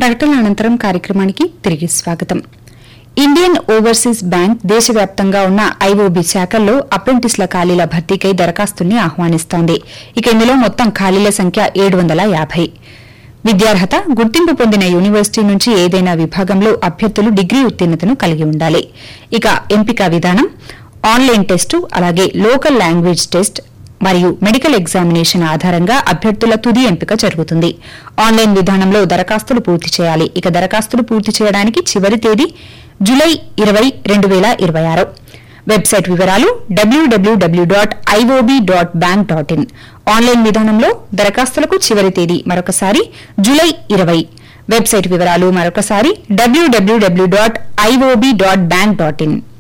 ప్రకటనల అనంతరం కార్యక్రమానికి తిరిగి స్వాగతం ఇండియన్ ఓవర్సీస్ బ్యాంక్ దేశవ్యాప్తంగా ఉన్న ఐఓబి శాఖల్లో అప్రెంటిస్ల ఖాళీల భర్తీకై దరఖాస్తుల్ని ఆహ్వానిస్తోంది ఇక ఇందులో మొత్తం ఖాళీల సంఖ్య ఏడు వందల యాభై విద్యార్హత గుర్తింపు పొందిన యూనివర్సిటీ నుంచి ఏదైనా విభాగంలో అభ్యర్థులు డిగ్రీ ఉత్తీర్ణతను కలిగి ఉండాలి ఇక ఎంపిక విధానం ఆన్లైన్ టెస్టు అలాగే లోకల్ లాంగ్వేజ్ టెస్ట్ మరియు మెడికల్ ఎగ్జామినేషన్ ఆధారంగా అభ్యర్థుల తుది ఎంపిక జరుగుతుంది ఆన్లైన్ విధానంలో దరఖాస్తులు పూర్తి చేయాలి ఇక దరఖాస్తులు పూర్తి చేయడానికి చివరి తేదీ జులై ఇరవై రెండు వేల ఇరవై ఆరు వెబ్సైట్ వివరాలు WWW dot IOB dot bank dot in online విధానంలో దరఖాస్తులకు చివరి తేదీ మరొకసారి జులై ఇరవై వెబ్సైట్ వివరాలు మరొకసారి WWW dot IOB dot bank dot in